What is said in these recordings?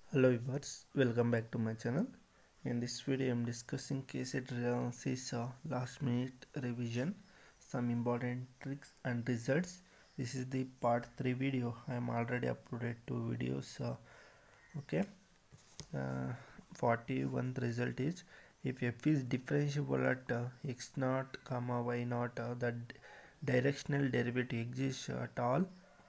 Hello viewers, welcome back to my channel. In this video, I am discussing KSET analysis uh, last minute revision, some important tricks and results. This is the part 3 video. I am already uploaded two videos. Uh, okay, uh, 41 result is if f is differentiable at uh, x naught comma y naught, uh, the d- directional derivative exists at all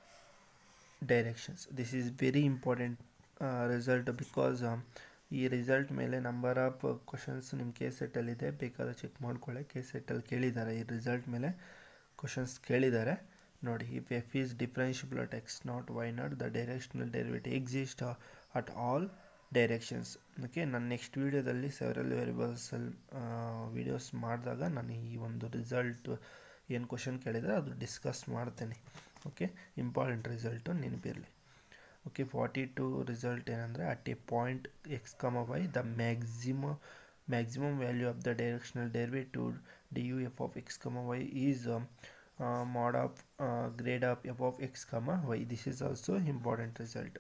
directions. This is very important result because ಈ result ಮೇಲೆ number of questions ನಿಮ್ಮ K ಸೆಟ್ಟಲ್ಲಿದೆ ಬೇಕಾದ್ರೆ check ಮಾಡ್ಕೊಳ್ಳಿ K ಸೆಟ್ಟಲ್ಲಿ ಕೇಳಿದ್ದಾರೆ ಈ result ಮೇಲೆ questions ಕೇಳಿದ್ದಾರೆ ನೋಡಿ if f is differentiable at x naught y naught the directional derivative exist at all directions okay ನಾನು ನೆಕ್ಸ್ಟ್ ವೀಡಿಯೋದಲ್ಲಿ ಸೆವೆರಲ್ ವೇರಿಯಬಲ್ಸಲ್ಲಿ ವೀಡಿಯೋಸ್ ಮಾಡಿದಾಗ ನಾನು ಈ ಒಂದು ರಿಸಲ್ಟ್ ಏನು ಕ್ವಶನ್ ಕೇಳಿದರೆ ಅದು ಡಿಸ್ಕಸ್ ಮಾಡ್ತೇನೆ ಓಕೆ ಇಂಪಾರ್ಟೆಂಟ್ ರಿಸಲ್ಟು ನೆನಪಿರಲಿ ಓಕೆ ಫಾರ್ಟಿ ಟು ರಿಸಲ್ಟ್ ಏನಂದರೆ at a point x comma y the maximum maximum value of the directional derivative D U F of x comma y is mod of uh, grade of f of x comma y this is also important result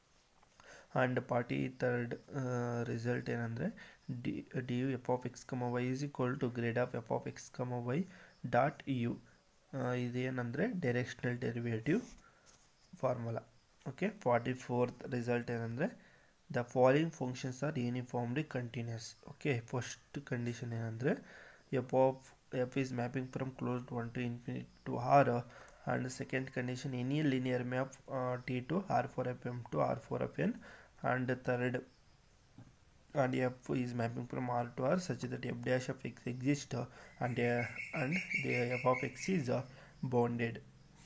and party third uh, result ಏನಂದರೆ D D U F of x comma y is equal to grad of f of x comma y dot u ಇದೇನಂದರೆ directional derivative formula okay forty fourth result ಏನಂದರೆ the following functions are uniformly continuous okay first condition ಏನಂದರೆ f of f is mapping from close one to infinite to R and second condition any linear map T to R four F M to R four F N and third and f is mapping from r to r such that f dash of x exists uh, and uh, and the f of x is uh, bounded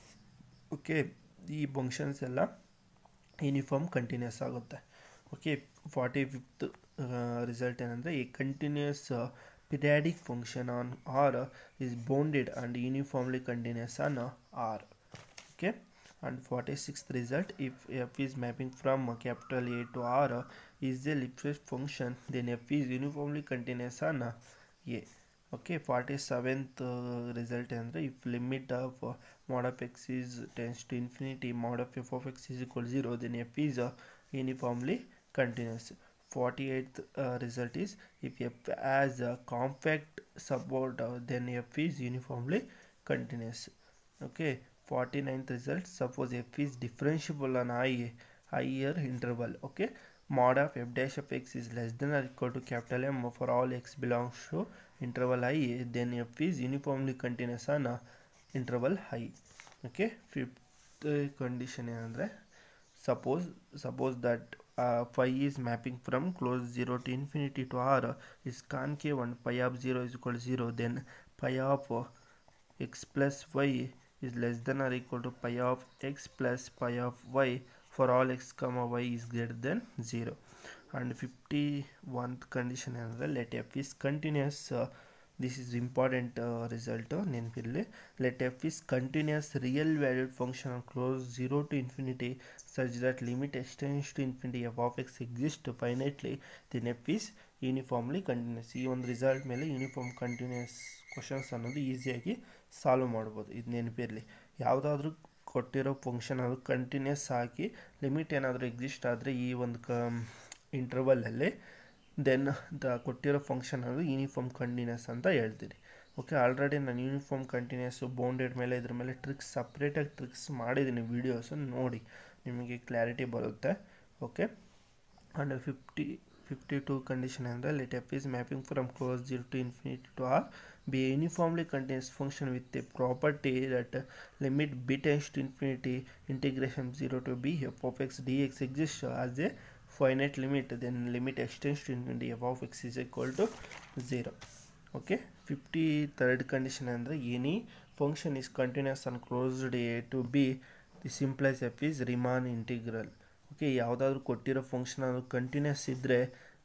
okay ಈ functions ಎಲ್ಲ uniform continuous ಆಗುತ್ತೆ okay forty fifth result ಏನಂದರೆ ಈ continuous periodic function on R is bounded and uniformly continuous on R okay and 46th result if f is mapping from uh, capital A to R uh, is a Lipschitz function then f is uniformly continuous on uh, A okay 47th uh, result ಅಂದರೆ if limit of uh, mod of x is tends to infinity mod of f of x is equal to 0 then f is uh, uniformly continuous 48th uh, result is if f has a compact support uh, then f is uniformly continuous okay 49th result suppose f is differentiable on i higher interval okay mod of f dash of x is less than or equal to capital M for all x belongs to interval i then f is uniformly continuous on uh, interval i okay fifth uh, condition ಏನಂದರೆ suppose suppose that uh, phi is mapping from close 0 to infinity to r is concave and pi of 0 is equal to 0 then pi of uh, x plus y is less than or equal to pi of x plus pi of y for all x comma y is greater than 0 and 51th condition ಅಂದರೆ let f is continuous uh, this is important uh, result uh, ನೆನಪಿರಲಿ let f is continuous real valued function on close 0 to infinity such that limit extends to infinity f of x exists finitely then f is uniformly continuous ಈ ಒಂದು result ಮೇಲೆ uniform continuous questions ಅನ್ನೋದು ಈಸಿಯಾಗಿ solve ಮಾಡ್ಬೋದು ಇದು ನೆನಪಿರಲಿ ಯಾವುದಾದ್ರೂ ಕೊಟ್ಟಿರೋ ಫಂಕ್ಷನ್ ಅದು ಕಂಟಿನ್ಯೂಸ್ ಆಗಿ ಲಿಮಿಟ್ ಏನಾದರೂ ಎಕ್ಸಿಸ್ಟ್ ಆದರೆ ಈ ಒಂದು ಕ ಇಂಟರ್ವಲಲ್ಲಿ ದೆನ್ ದ ಕೊಟ್ಟಿರೋ ಫಂಕ್ಷನ್ ಅದು ಯೂನಿಫಾರ್ಮ್ ಕಂಟಿನ್ಯೂಸ್ ಅಂತ ಹೇಳ್ತೀನಿ ಓಕೆ ಆಲ್ರೆಡಿ ನಾನು ಯೂನಿಫಾರ್ಮ್ ಕಂಟಿನ್ಯೂಸು ಬೌಂಡೆಡ್ ಮೇಲೆ ಇದ್ರ ಮೇಲೆ ಟ್ರಿಕ್ಸ್ ಸಪ್ರೇಟಾಗಿ ಟ್ರಿಕ್ಸ್ ಮಾಡಿದ್ದೀನಿ ವೀಡಿಯೋಸು ನೋಡಿ ನಿಮಗೆ ಕ್ಲಾರಿಟಿ ಬರುತ್ತೆ okay and fifty fifty two condition ಅಂದರೆ let f is mapping from close zero to infinity to R be uniformly continuous function with a property that limit b tends to infinity integration zero to b f of x d x exist as a finite limit then limit x tends to infinity f of x is equal to zero okay fifty third condition ಅಂದರೆ any function is continuous on closed a to b this implies f is Riemann integral okay ಯಾವುದಾದ್ರೂ ಕೊಟ್ಟಿರೋ function ಅದು continuous ಇದ್ದರೆ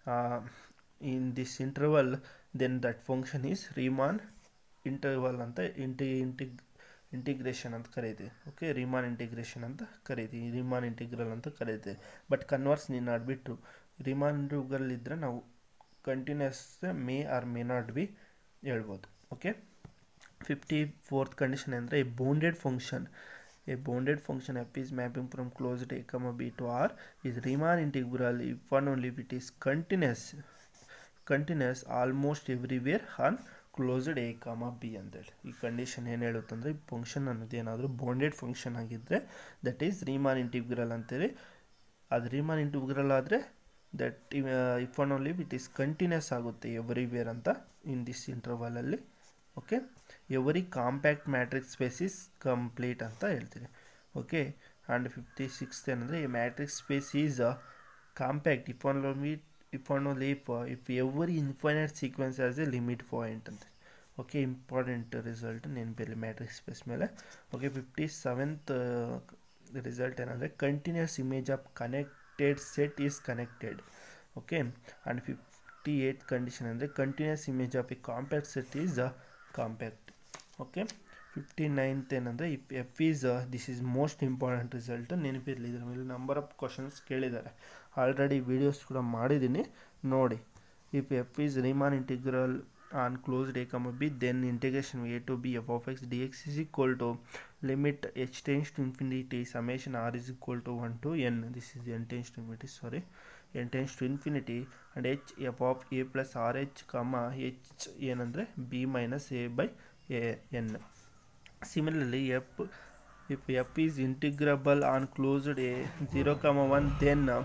in this interval then that function is Riemann interval ಅಂತ ಇಂಟಿ ಇಂಟಿಗ್ integration ಅಂತ ಕರೀತೀವಿ okay ರಿಮಾನ್ integration ಅಂತ ಕರೀತೀವಿ ರಿಮಾನ್ ಇಂಟಿಗ್ರಲ್ ಅಂತ ಕರೀತೀವಿ ಬಟ್ ಕನ್ವರ್ಸ್ ನೀನು ಆಡ್ಬಿಟ್ರು ರಿಮಾನ್ ಇಂಟಿಗ್ರಲ್ ಇದ್ದರೆ ನಾವು continuous may or may not be ಹೇಳ್ಬೋದು ಓಕೆ ಫಿಫ್ಟಿ ಫೋರ್ತ್ ಕಂಡೀಷನ್ ಅಂದರೆ bounded function A bounded function f is mapping from closed a comma b to r is Riemann integral if and only if it is continuous continuous almost everywhere on closed a comma b ಅಂತೇಳಿ ಈ condition ಏನು ಹೇಳುತ್ತಂದರೆ ಈ function ಅನ್ನೋದು ಏನಾದರೂ bounded function ಆಗಿದ್ದರೆ that is Riemann integral ಅಂತೇಳಿ ಅದು ರೀಮಾನ್ ಇಂಟಿಗ್ರಲ್ ಆದರೆ that if and only it is continuous ಆಗುತ್ತೆ ಎವ್ರಿವೇರ್ ಅಂತ ಇನ್ ದಿಸ್ ಇಂಟರ್ವಲಲ್ಲಿ okay every compact matrix space is complete ಅಂತ ಹೇಳ್ತೀನಿ ಓಕೆ ಆ್ಯಂಡ್ ಫಿಫ್ಟಿ ಸಿಕ್ಸ್ತ್ ಏನಂದರೆ ಈ matrix space is compact if and only if and only if, uh, if every infinite sequence has a limit point ಅಂತ okay important result ನೆನಪಿರಲಿ matrix space ಮೇಲೆ okay fifty seventh result ಏನಂದರೆ continuous image of connected set is connected okay and fifty eight condition ಅಂದರೆ continuous image of a compact set is compact okay fifty ninth ಏನಂದರೆ if f is this is most important result ನೆನಪಿರಲಿ ಇದರ ಮೇಲೆ number of questions ಕೇಳಿದ್ದಾರೆ already videos ಕೂಡ ಮಾಡಿದ್ದೀನಿ ನೋಡಿ if f is Riemann integral on closed a comma B then integration a to b f of x d x is equal to limit h tends to infinity summation r is equal to one to n this is n tends to infinity sorry n tends to infinity and h f of a plus r h comma h ಏನಂದರೆ b minus a by a n Similarly, f if f is integrable on closed a 0 comma 1 then uh,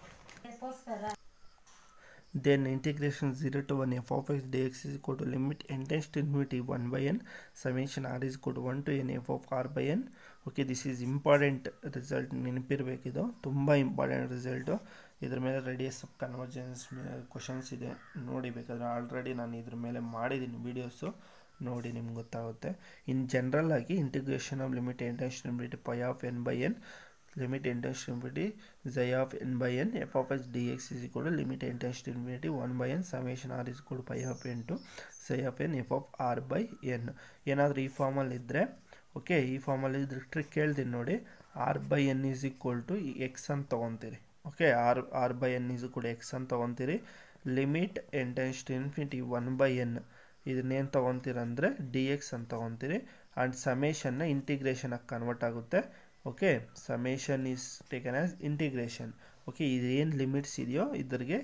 then integration 0 to 1 f of x dx is equal to limit n tends to infinity 1 by n summation r is equal to 1 to n f of r by n okay this is important result ನೆನಪಿರಬೇಕಿದು ತುಂಬ important result ಇದ್ರ ಮೇಲೆ radius of convergence questions ಇದೆ ನೋಡಿ ಬೇಕಾದ್ರೆ already ನಾನು ಇದ್ರ ಮೇಲೆ ಮಾಡಿದ್ದೀನಿ ವೀಡಿಯೋಸು ನೋಡಿ ನಿಮ್ಗೆ ಗೊತ್ತಾಗುತ್ತೆ ಇನ್ ಜನರಲ್ ಆಗಿ integration of limit n tends to infinity pi of n by n limit n tends to infinity psi of n by n f of s d x is ಕೂಡ limit n tends to infinity one by n summation r is ಕೂಡ pi of n to psi of n f of r by n ಏನಾದರೂ ಈ ಫಾರ್ಮಲ್ಲಿ ಇದ್ದರೆ okay ಈ ಫಾರ್ಮಲ್ಲಿ ಇದ್ರೆ trick ಹೇಳ್ತೀನಿ ನೋಡಿ r by n is equal to x ಅಂತ ತೊಗೊತೀರಿ okay r r by n is ಕೂಡ ಎಕ್ಸ್ ಅಂತ ತೊಗೊತೀರಿ limit n tends to infinity one by n ಇದನ್ನೇನು ತೊಗೊತೀರಂದರೆ ಡಿ ಎಕ್ಸ್ ಅಂತ ತೊಗೊತೀರಿ ಆ್ಯಂಡ್ ಸಮೇಷನ್ನ ಇಂಟಿಗ್ರೇಷನಾಗಿ ಕನ್ವರ್ಟ್ ಆಗುತ್ತೆ okay summation is taken as integration okay ಇದೇನು ಲಿಮಿಟ್ಸ್ ಇದೆಯೋ ಇದ್ರಿಗೆ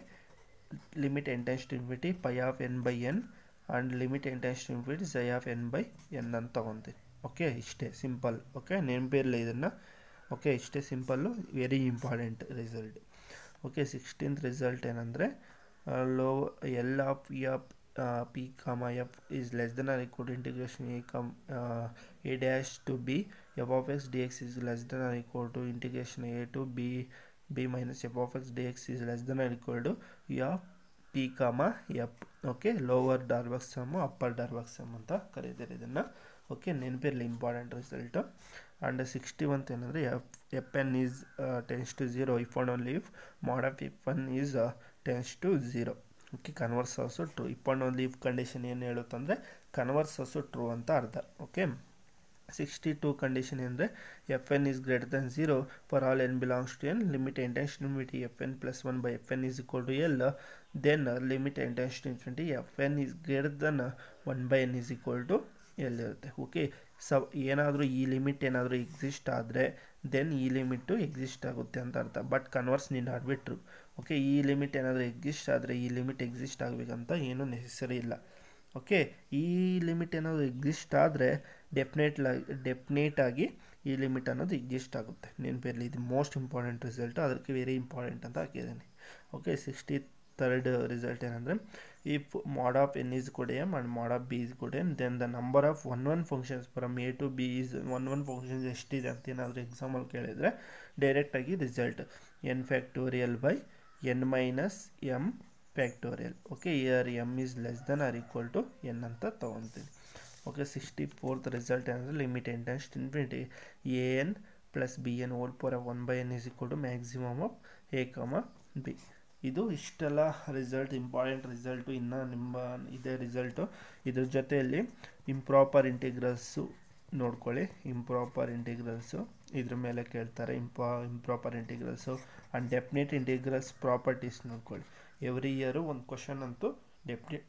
limit n tends to infinity pi of n by n and limit n tends to infinity psi of n by N ಅಂತ ತೊಗೊತೀನಿ ಓಕೆ ಇಷ್ಟೇ ಸಿಂಪಲ್ ಓಕೆ ನೆನಪಿರಲಿ ಇದನ್ನು okay ಇಷ್ಟೇ simple very important result okay sixteenth result ಏನಂದರೆ low L of f p comma f is less than or equal to integration a com uh, a dash to b f of x dx is less than or equal to integration a to b b minus f of x dx is less than or equal to e of p comma f okay lower Darboux sum upper Darboux sum ಅಂತ ಕರೀತಾರೆ ಇದನ್ನು okay ನೆನಪಿರಲಿ important result and sixty one ಏನಂದರೆ f f n is tends to zero if and only if mod of f n is tends to zero okay converse also true if and only if condition ಏನು ಹೇಳುತ್ತಂದರೆ converse also true ಅಂತ ಅರ್ಥ okay sixty two condition ಅಂದರೆ f n is greater than zero for all N belongs to n limit n tends infinity f n plus one by f n is equal to L then limit n tends infinity f n is greater than one by n is equal to L ಇರುತ್ತೆ okay ಸ ಏನಾದರೂ ಈ limit ಏನಾದರೂ exist ಆದರೆ then ಈ limit exist ಆಗುತ್ತೆ ಅಂತ ಅರ್ಥ ಬಟ್ ಕನ್ವರ್ಸ್ ನೀನು ಆಡ್ಬಿಟ್ರು ಓಕೆ ಈ ಲಿಮಿಟ್ ಏನಾದರೂ ಎಕ್ಸಿಸ್ಟ್ ಆದರೆ ಈ ಲಿಮಿಟ್ ಎಕ್ಸಿಸ್ಟ್ ಆಗಬೇಕಂತ ಏನೂ ನೆಸೆಸರಿ ಇಲ್ಲ ಓಕೆ ಈ ಲಿಮಿಟ್ ಏನಾದರೂ ಎಕ್ಸಿಸ್ಟ್ ಆದರೆ ಡೆಫಿನೆಟ್ ಡೆಫಿನೇಟ್ ಆಗಿ ಈ ಲಿಮಿಟ್ ಅನ್ನೋದು ಎಕ್ಸಿಸ್ಟ್ ಆಗುತ್ತೆ ನೆನಪಿರಲಿ ಇದು ಮೋಸ್ಟ್ ಇಂಪಾರ್ಟೆಂಟ್ ರಿಸಲ್ಟು ಅದಕ್ಕೆ ವೆರಿ ಇಂಪಾರ್ಟೆಂಟ್ ಅಂತ ಹಾಕಿದ್ದೀನಿ ಓಕೆ ಸಿಕ್ಸ್ಟಿ ಥರ್ಡ್ ರಿಸಲ್ಟ್ ಏನಂದರೆ if mod of n is ಕೂಡ m and mod of b is ಕೂಡ m then the number of one one functions from a to b is one one functions ಎಷ್ಟಿದೆ ಅಂತ ಏನಾದರೂ ಎಕ್ಸಾಮಲ್ಲಿ ಕೇಳಿದರೆ ಡೈರೆಕ್ಟಾಗಿ result n factorial by n minus m factorial okay where m is less than or equal to N ಅಂತ ತೊಗೊತೀನಿ okay sixty fourth result ಏನಂದರೆ limit n tends infinity a n plus b n whole power one by n is equal to maximum of a comma b ಇದು ಇಷ್ಟೆಲ್ಲ result important result ಇನ್ನು ನಿಮ್ಮ ಇದೇ result ಇದ್ರ ಜೊತೆಯಲ್ಲಿ ಇಂಪ್ರಾಪರ್ ಇಂಟಿಗ್ರಲ್ಸು ನೋಡ್ಕೊಳ್ಳಿ ಇಂಪ್ರಾಪರ್ ಇಂಟಿಗ್ರಲ್ಸು ಇದ್ರ ಮೇಲೆ ಕೇಳ್ತಾರೆ ಇಂಪಾ improper integrals and definite integrals properties ನೋಡ್ಕೊಳ್ಳಿ ಎವ್ರಿ ಇಯರು ಒಂದು ಕ್ವಶನ್ ಅಂತೂ ಡೆಫಿನೆಟ್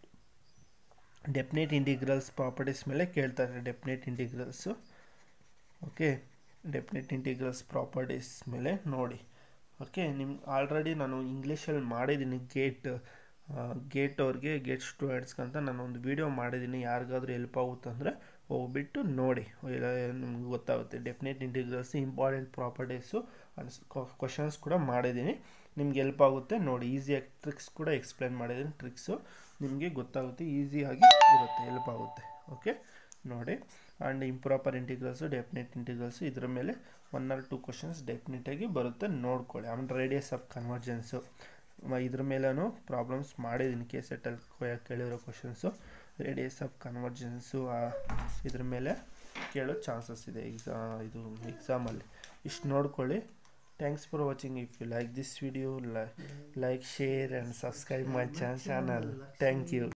ಡೆಫಿನೆಟ್ ಇಂಟಿಗ್ರಲ್ಸ್ ಪ್ರಾಪರ್ಟೀಸ್ ಮೇಲೆ ಕೇಳ್ತಾರೆ definite integrals okay definite integrals properties ಮೇಲೆ ನೋಡಿ ಓಕೆ ನಿಮ್ಗೆ ಆಲ್ರೆಡಿ ನಾನು ಇಂಗ್ಲೀಷಲ್ಲಿ ಮಾಡಿದ್ದೀನಿ ಗೇಟ್ ಗೇಟ್ ಅವ್ರಿಗೆ ಗೇಟ್ ಸ್ಟೂಡೆಂಟ್ಸ್ಗೆ ಅಂತ ನಾನು ಒಂದು ವೀಡಿಯೋ ಮಾಡಿದ್ದೀನಿ ಯಾರಿಗಾದ್ರೂ ಹೆಲ್ಪ್ ಆಗುತ್ತಂದರೆ ಹೋಗ್ಬಿಟ್ಟು ನೋಡಿ ಇಲ್ಲ ನಿಮ್ಗೆ ಗೊತ್ತಾಗುತ್ತೆ definite integrals important properties questions ಕೂಡ ಮಾಡಿದ್ದೀನಿ ನಿಮ್ಗೆ ಹೆಲ್ಪ್ ಆಗುತ್ತೆ ನೋಡಿ ಈಸಿಯಾಗಿ ಟ್ರಿಕ್ಸ್ ಕೂಡ ಎಕ್ಸ್ಪ್ಲೇನ್ ಮಾಡಿದ್ದೀನಿ ಟ್ರಿಕ್ಸು ನಿಮಗೆ ಗೊತ್ತಾಗುತ್ತೆ ಈಸಿಯಾಗಿ ಇರುತ್ತೆ ಹೆಲ್ಪ್ ಆಗುತ್ತೆ ಓಕೆ ನೋಡಿ and improper integrals definite integrals ಇದ್ರ ಮೇಲೆ ಒನ್ ಆರ್ ಟು ಕ್ವಶನ್ಸ್ ಡೆಫಿನೆಟಾಗಿ ಬರುತ್ತೆ ನೋಡ್ಕೊಳ್ಳಿ ಆಮೇಲೆ ರೇಡಿಯಸ್ ಆಫ್ ಕನ್ವರ್ಜೆನ್ಸು ಇದ್ರ ಮೇಲೂ ಪ್ರಾಬ್ಲಮ್ಸ್ ಮಾಡಿದ್ದೀನಿ ಕೆ ಸೆಟ್ಟಲ್ಲಿ ಕೇಳಿರೋ ಕ್ವಶನ್ಸು ರೇಡಿಯಸ್ ಆಫ್ ಕನ್ವರ್ಜೆನ್ಸು ಇದ್ರ ಮೇಲೆ ಕೇಳೋ ಚಾನ್ಸಸ್ ಇದೆ ಎಕ್ಸಾ ಇದು ಎಕ್ಸಾಮಲ್ಲಿ ಇಷ್ಟು ನೋಡ್ಕೊಳ್ಳಿ thanks for watching if you like this video like share and subscribe my channel thank you